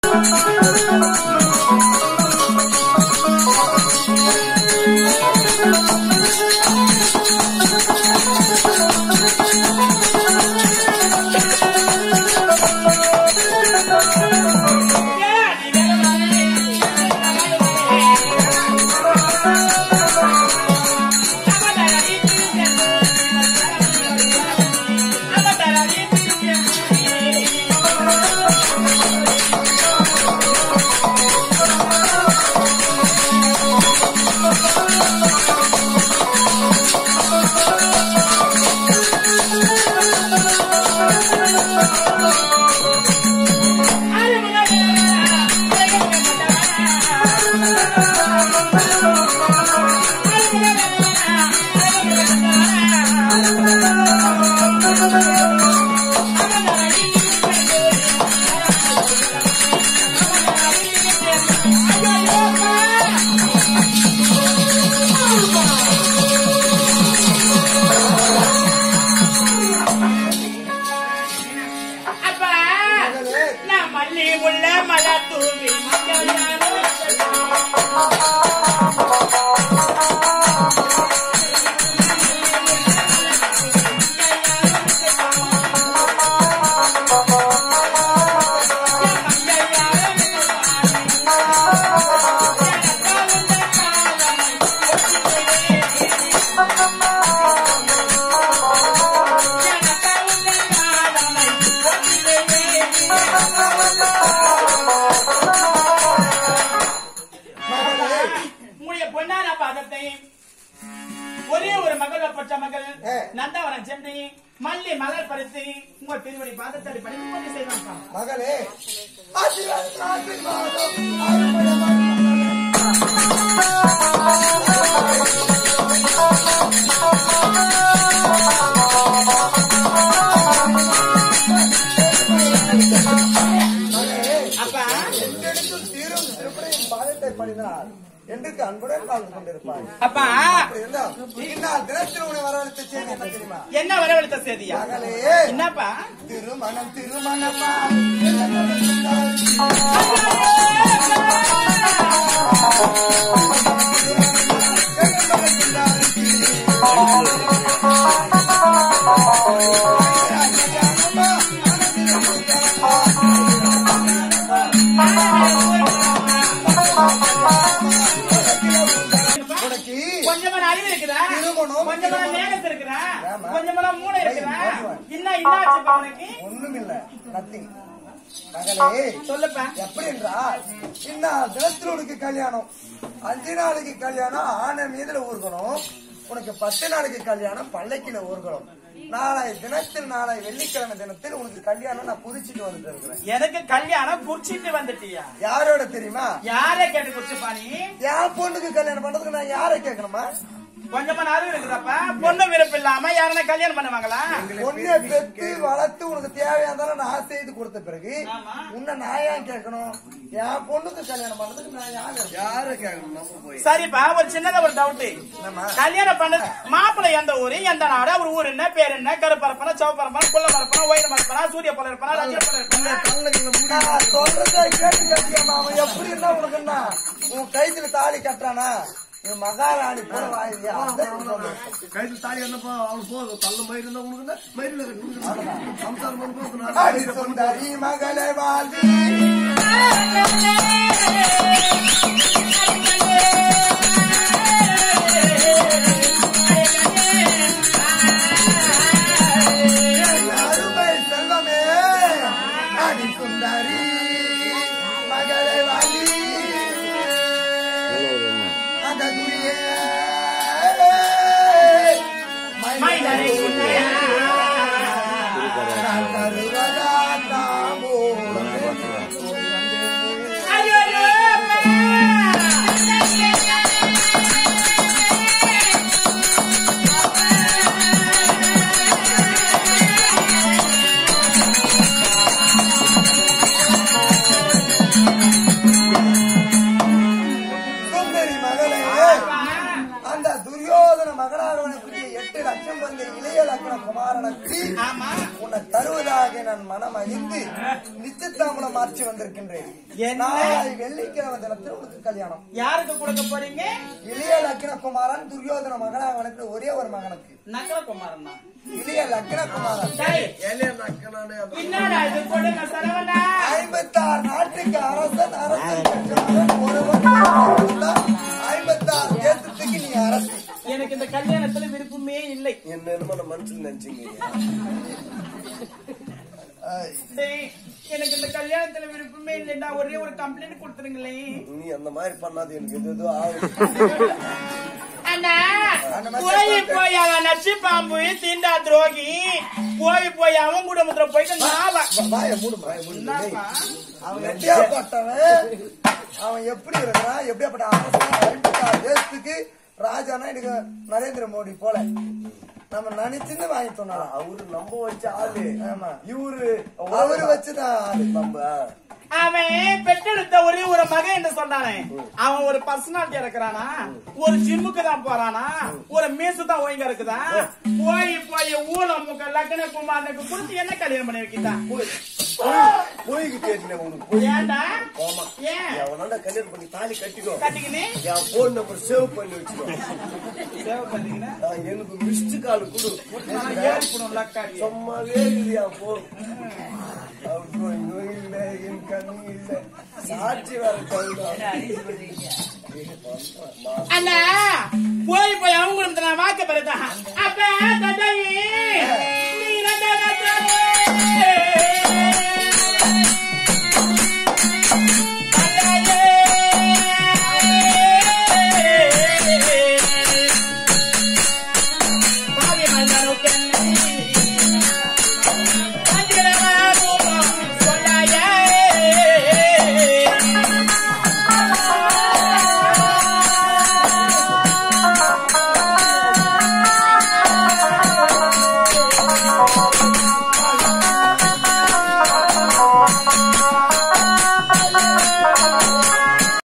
அப்பா நான் மல்லி உள்ள மலர் தூவி உங்களுடைய பொன்னான பாதத்தை ஒரே ஒரு மகள் பற்ற மகள் ஏ. நந்தவனம் சென்று மல்லி மலர் பறித்து உங்க திருவடி பாதத்தடி பணிந்து கொண்டு செய்வாங்க மகளே ஆசீர்வாதம், ஆசீர்வாதம், அருமையான மகளே, அப்பா என்றெடுத்தும் தீரும் திருப்பதியின் பாதத்தை பணிந்தார் என்றுக்கு அன்புடன் வாழ்ந்து கொண்டிருப்பாய் அப்பா அப்படி இருந்தால் இந்நாள் தினத்தில் உன்னை வரவழைத்த செய்தி என்ன தெரியுமா என்ன வரவழைத்த செய்தியா மகளே என்னப்பா திருமணம் திருமணமா உனக்கு கொஞ்சமான அறிவு இருக்குதா திருமணம், கொஞ்சமான திருமணம். நேரத்து இருக்குதா ஆமா. கொஞ்சமான மூளை இருக்குதா ஆமா. என்ன இன்னாச்சுப்பா உனக்கு ஒண்ணுமில்ல நத்திங் மகளே சொல்லுப்பா எப்படி என்றால் இன்னும் தினத்தில் உனக்கு கல்யாணம் அஞ்சு நாளைக்கு கல்யாணம் ஆன மீதுல ஊர்கணும் உனக்கு பத்து நாளைக்கு கல்யாணம் பல்லக்கில ஊர்கணும் நாளை தினத்தில் நாளை வெள்ளிக்கிழமை தினத்தில் உனக்கு கல்யாணம் நான் குறிச்சிட்டு வந்துட்டு இருக்கிறேன் எனக்கு கல்யாணம் குறிச்சிட்டு வந்துட்டியா யாரோட தெரியுமா யாரை கேட்டு குறிச்சுப்பா நீ என் பொண்ணுக்கு கல்யாணம் பண்றதுக்கு நான் யாரை கேட்கணுமா கொஞ்சமான அறிவு இருக்குதாப்பா பொண்ணு விருப்பம் இல்லாம யாருன்னா கல்யாணம் பண்ணுவாங்களா பொண்ணை பெத்து வளர்த்து உனக்கு தேவையானதால நான் செய்து கொடுத்த பிறகு ஆமா. உன்னை நான் ஏன் கேட்கணும் என் பொண்ணுக்கு கல்யாணம் பண்றதுக்கு நான் யாரு யாரை கேட்கணும் நம்ம போய் சரிப்பா ஒரு சின்னதா ஒரு டவுட் என்னம்மா? கல்யாணம் பண்ண மாப்பிள்ளை எந்த ஊரு எந்த நாடு அவர் ஊர் என்ன பேர் என்ன கருப்பரப்பனா சிவப்பரப்பனா குள்ள மரப்பனா ஒயில மரப்பனா சூரிய போல இருப்பனா ரஜினி போல இருப்பனா நான் சொல்றதை கேட்டு கட்டியம்மா அவன் எப்படி இருந்தா உனக்கு என்ன உன் கைத்துல தாலி கட்டுறானா நீ மகாராணி போல வாயிலியா கைது தாலி என்னப்பா அவன் போதும் தள்ள மயிர் இருந்தா உனக்கு என்ன மயிரில் கட்டி சம்சாரம் பண்ணி அடி போகுது சுந்தரி மகளே வாழ்வி அருமை செல்வமே அடி சுந்தரி மகளே வாழ்வி அந்த துரியே மைனரை குன்னையா. நான் தருவதா தாமோ ஐயோ, சாட்சி வந்திருக்கின்றேன் என்ன? நாளை வெள்ளிக்கிழமை தினத்தில் உனக்கு கல்யாணம் யாருக்கு கொடுக்க போறீங்க இளைய லக்கின குமாரன் துரியோதன மகனாக வளர்க்கிற ஒரே ஒரு மகனுக்கு நக்கல குமாரண்ணா இளைய லக்கின குமாரன் சரி ஏலே நக்கனானே அந்த என்னடா இது கொடுங்க சரவணா ஐம்பத்தாறு நாட்டுக்கு அரசன் அரசன் பெற்றவன் ஒருவன் ஐம்பத்தாறு தேசத்துக்கு நீ அரசு எனக்கு இந்த கல்யாணத்துல விருப்பமே இல்லை என்ன என்னமோ நான் மனசுல நினைச்சீங்க ஐய், டேய், எனக்கு இந்த கல்யாணத்துல விருப்பமே இல்லைன்னா ஒரே ஒரு கம்ப்ளைண்ட் கொடுத்துருங்களேன் நீ அந்த மாதிரி பண்ணாது எனக்கு எது எதோ ஆகுது அண்ணா அந்த மாதிரி போய் சொல்லிட்டு. போய் அவன் நச்சு பாம்பு தீண்டா துரோகி போய் போய் அவன் குடும்பத்துல போயிட்டு நான் வா- வாய மூடு வாய மூடு என்னப்பா? அவன் எப்படியாப்பட்டவன் அவன் எப்படி இருக்கிறான் எப்படியாப்பட்ட அரசன் ஐம்பத்தாறு தேசத்துக்கு ராஜானா எனக்கு நரேந்திர மோடி போல நம்ம நினைச்சுன்னு வாங்கி சொன்னாரா அவரு நம்ப வச்ச ஆளு ஆமா இவரு அவரு வச்சுதான் ஆளு. நம்ம அவன் பெற்றெடுத்த ஒரே ஒரு மகன் என்று சொன்னானே அவன் ஒரு பர்சனாலிட்டி இருக்கிறானா ஒரு ஜிம்முக்கு தான் போறானா ஒரு மீசு தான் ஒழுங்கா இருக்குதா போய் போய் ஊழல் முக்க லக்ன குமாரனுக்கு கொடுத்து என்ன கல்யாணம் பண்ணி வைக்கிட்டான் போய்க்கு கேட்டல உனக்கு போய் ஏன்டா ஆமா ஏன் எவனால கல்யாணம் பண்ணி தாலி கட்டிக்கோ கட்டிக்கினே என் போன் நம்பர் சேவ் பண்ணி வச்சுக்கோ சேவ் பண்ணிக்கினே நான் எனக்கு மிஸ்டு கால் கொடு ஏறி போடும் லக்காடி சும்மாவே இருக்குது என் போன் அப்போ நோய் இல்ல என் கண்ணு இல்ல சாட்சி வேற கழுதான் அண்ணா போய் போய் அவங்க குடும்பத்தை நான் வாக்க பெறதா அப்ப தந்தையே